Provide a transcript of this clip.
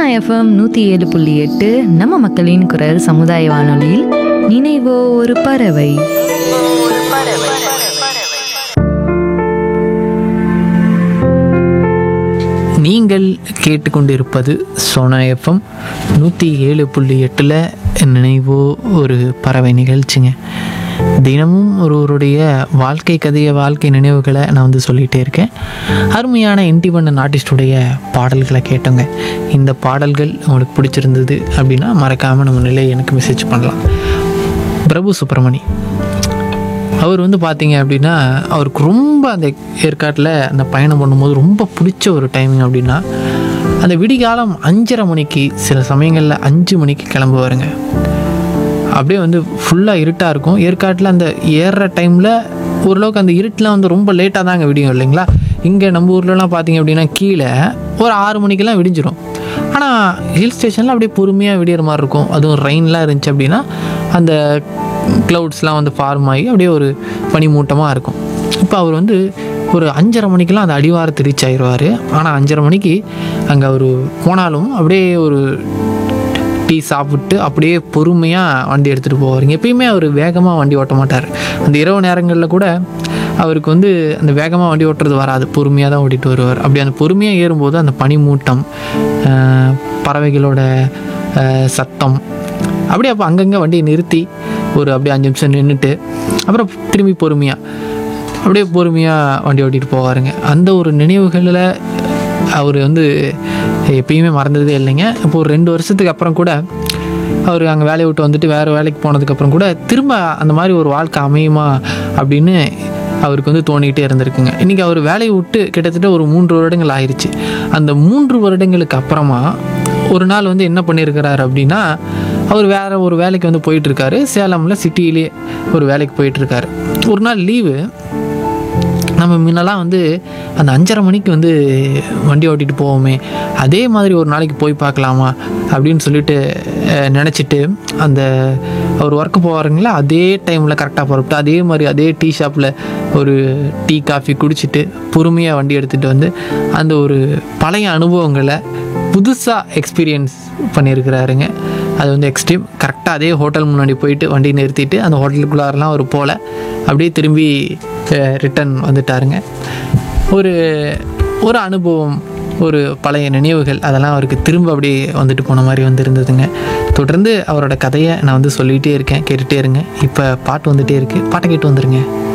FM நூற்றி ஏழு புள்ளி எட்டு நம்ம மக்களின் குரல் சமுதாய வானொலியில் நினைவோ ஒரு பறவை நீங்கள் கேட்டுக்கொண்டிருப்பது சோனா எஃப்எம் நூற்றி ஏழு புள்ளி எட்டில் நினைவோ ஒரு பறவை நிகழ்ச்சிங்க தினமும் ஒருவருடைய வாழ்க்கை கதைய வாழ்க்கை நினைவுகளை நான் வந்து சொல்லிகிட்டே இருக்கேன் அருமையான இண்டிபெண்ட் ஆர்டிஸ்டுடைய பாடல்களை கேட்டோங்க இந்த பாடல்கள் உங்களுக்கு பிடிச்சிருந்தது அப்படின்னா மறக்காமல் நம்ம நிலையை எனக்கு மெசேஜ் பண்ணலாம் பிரபு சுப்பிரமணி அவர் வந்து பார்த்தீங்க அப்படின்னா அவருக்கு ரொம்ப அந்த ஏற்காட்டில் அந்த பயணம் பண்ணும்போது ரொம்ப பிடிச்ச ஒரு டைமிங் அப்படின்னா அந்த விடிகாலம் அஞ்சரை மணிக்கு சில சமயங்களில் அஞ்சு மணிக்கு கிளம்புவாருங்க அப்படியே வந்து ஃபுல்லாக இருட்டாக இருக்கும் ஏற்காட்டில் அந்த ஏறுற டைமில் ஓரளவுக்கு அந்த இருட்டுலாம் வந்து ரொம்ப லேட்டாக தாங்க விடியும் இல்லைங்களா இங்கே நம்ம ஊர்லலாம் பார்த்தீங்க அப்படின்னா கீழே ஒரு ஆறு மணிக்கெல்லாம் விடிஞ்சிரும் ஆனால் ஹில் ஸ்டேஷனில் அப்படியே பொறுமையாக விடியற மாதிரி இருக்கும் அதுவும் ரெயின்லாம் இருந்துச்சு அப்படின்னா அந்த க்ளவுட்ஸ்லாம் வந்து ஃபார்ம் ஆகி அப்படியே ஒரு பனிமூட்டமாக இருக்கும் இப்போ அவர் வந்து ஒரு அஞ்சரை மணிக்கெல்லாம் அந்த அடிவாரத்தை ரீச் ஆயிடுவார் ஆனால் அஞ்சரை மணிக்கு அங்கே அவர் போனாலும் அப்படியே ஒரு டீ சாப்பிட்டு அப்படியே பொறுமையாக வண்டி எடுத்துகிட்டு போவாருங்க எப்பயுமே அவர் வேகமாக வண்டி ஓட்ட மாட்டார் அந்த இரவு நேரங்களில் கூட அவருக்கு வந்து அந்த வேகமாக வண்டி ஓட்டுறது வராது பொறுமையாக தான் ஓட்டிகிட்டு வருவார் அப்படி அந்த பொறுமையாக ஏறும்போது அந்த பனிமூட்டம் ஆஹ், பறவைகளோட ஆஹ், சத்தம் அப்படியே அப்போ அங்கங்கே வண்டியை நிறுத்தி ஒரு அப்படியே அஞ்சு நிமிஷம் நின்றுட்டு அப்புறம் திரும்பி பொறுமையாக அப்படியே பொறுமையாக வண்டி ஓட்டிகிட்டு போவாருங்க அந்த ஒரு நினைவுகளில் அவர் வந்து எப்பயுமே மறந்ததே இல்லைங்க இப்போ ஒரு ரெண்டு வருஷத்துக்கு அப்புறம் கூட அவர் அங்கே வேலையை விட்டு வந்துட்டு வேறு வேலைக்கு போனதுக்கப்புறம் கூட திரும்ப அந்த மாதிரி ஒரு வாழ்க்கை அமையுமா அப்படின்னு அவருக்கு வந்து தோணிக்கிட்டே இருந்திருக்குங்க இன்றைக்கி அவர் வேலையை விட்டு கிட்டத்தட்ட ஒரு மூன்று வருடங்கள் ஆயிடுச்சு அந்த மூன்று வருடங்களுக்கு அப்புறமா ஒரு நாள் வந்து என்ன பண்ணியிருக்கிறாரு அப்படின்னா அவர் வேறு ஒரு வேலைக்கு வந்து போயிட்டுருக்காரு சேலமில் சிட்டியிலே ஒரு வேலைக்கு போயிட்டுருக்காரு ஒரு நாள் லீவு நம்ம முன்னெல்லாம் வந்து அந்த அஞ்சரை மணிக்கு வந்து வண்டி ஓட்டிகிட்டு போவோமே அதே மாதிரி ஒரு நாளைக்கு போய் பார்க்கலாமா அப்படின்னு சொல்லிட்டு அஹ், நினச்சிட்டு அந்த அவர் ஒர்க்கு போவாருங்களா அதே டைமில் கரெக்டாக புறப்பட்டு அதே மாதிரி அதே டீ ஷாப்பில் ஒரு டீ காஃபி குடிச்சிட்டு பொறுமையாக வண்டி எடுத்துகிட்டு வந்து அந்த ஒரு பழைய அனுபவங்களை புதுசாக எக்ஸ்பீரியன்ஸ் பண்ணியிருக்கிறாருங்க அது வந்து எக்ஸ்ட்ரீம் கரெக்டாக அதே ஹோட்டல் முன்னாடி போயிட்டு வண்டி நிறுத்திட்டு அந்த ஹோட்டலுக்குள்ளாரெலாம் ஒரு போல அப்படியே திரும்பி ரிட்டன் வந்துட்டாருங்க ஒரு ஒரு அனுபவம் ஒரு பழைய நினைவுகள் அதெல்லாம் அவருக்கு திரும்ப அப்படியே வந்துட்டு போன மாதிரி வந்து இருந்ததுங்க தொடர்ந்து அவரோட கதையை நான் வந்து சொல்லிகிட்டே இருக்கேன் கேட்டுகிட்டே இருங்க இப்போ பாட்டு வந்துகிட்டே இருக்குது பாட்டை கேட்டு வந்துருங்க